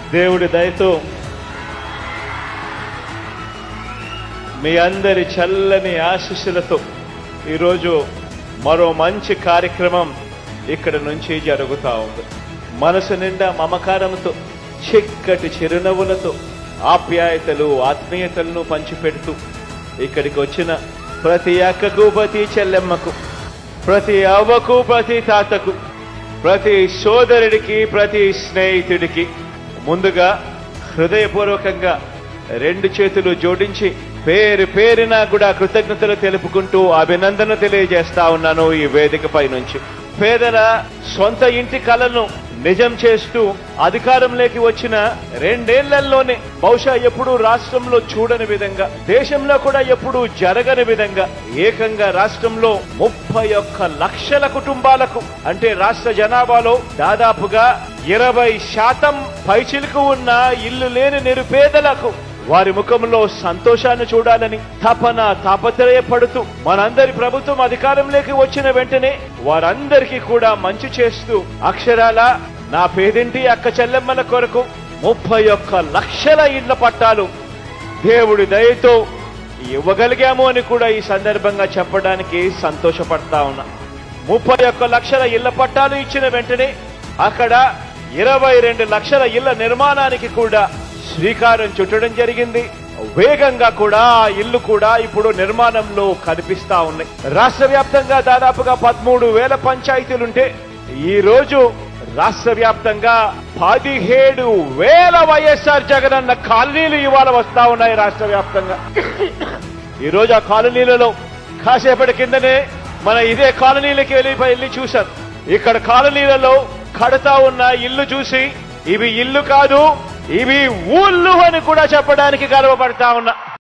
దేవుడి దయతో మీ అందరి చల్లని ఆశీస్సులతో ఈరోజు మరో మంచి కార్యక్రమం ఇక్కడ నుంచి జరుగుతా ఉంది మనసు నిండా మమకారంతో చిక్కటి చిరునవ్వులతో ఆప్యాయతలు ఆత్మీయతలను పంచిపెడుతూ ఇక్కడికి వచ్చిన ప్రతి అక్కకు ప్రతి చెల్లెమ్మకు ప్రతి అవ్వకు ప్రతి తాతకు ప్రతి సోదరుడికి ప్రతి స్నేహితుడికి ముందుగా హృదయపూర్వకంగా రెండు చేతులు జోడించి పేరు పేరున కూడా కృతజ్ఞతలు తెలుపుకుంటూ అభినందన తెలియజేస్తా ఉన్నాను ఈ వేదికపై నుంచి పేదల సొంత ఇంటి కలను నిజం చేస్తూ అధికారంలోకి వచ్చిన రెండేళ్లలోనే బహుశా ఎప్పుడూ రాష్ట్రంలో చూడని విధంగా దేశంలో కూడా ఎప్పుడూ జరగని విధంగా ఏకంగా రాష్ట్రంలో ముప్పై ఒక్క లక్షల కుటుంబాలకు అంటే రాష్ట్ర జనాభాలో దాదాపుగా ఇరవై శాతం పైచిలుకు ఉన్న ఇల్లు లేని నిరుపేదలకు వారి ముఖంలో సంతోషాన్ని చూడాలని తపన తాపత్రయపడుతూ మనందరి ప్రభుత్వం అధికారంలోకి వచ్చిన వెంటనే వారందరికీ కూడా మంచి చేస్తూ అక్షరాల నా పేదింటి అక్క చెల్లెమ్మల కొరకు ముప్పై ఒక్క లక్షల ఇళ్ల పట్టాలు దేవుడి దయతో ఇవ్వగలిగాము అని కూడా ఈ సందర్భంగా చెప్పడానికి సంతోషపడతా ఉన్నా ముప్పై ఒక్క లక్షల ఇళ్ల పట్టాలు ఇచ్చిన వెంటనే అక్కడ ఇరవై రెండు లక్షల ఇళ్ల నిర్మాణానికి కూడా శ్రీకారం చుట్టడం జరిగింది వేగంగా కూడా ఆ ఇల్లు కూడా ఇప్పుడు నిర్మాణంలో కనిపిస్తా ఉన్నాయి రాష్ట్ర వ్యాప్తంగా దాదాపుగా పదమూడు వేల పంచాయతీలుంటే ఈ రోజు రాష్ట్ర వ్యాప్తంగా పదిహేడు వేల వైఎస్ఆర్ జగనన్న కాలనీలు ఇవాళ వస్తా ఉన్నాయి రాష్ట్ర వ్యాప్తంగా ఈ రోజు ఆ కాలనీలలో కాసేపటి కిందనే మన ఇదే కాలనీలకి వెళ్ళి వెళ్ళి చూశాం ఇక్కడ కాలనీలలో కడతా ఉన్న ఇల్లు చూసి ఇవి ఇల్లు కాదు ఇవి ఊళ్ళు అని కూడా చెప్పడానికి గర్వపడతా ఉన్నా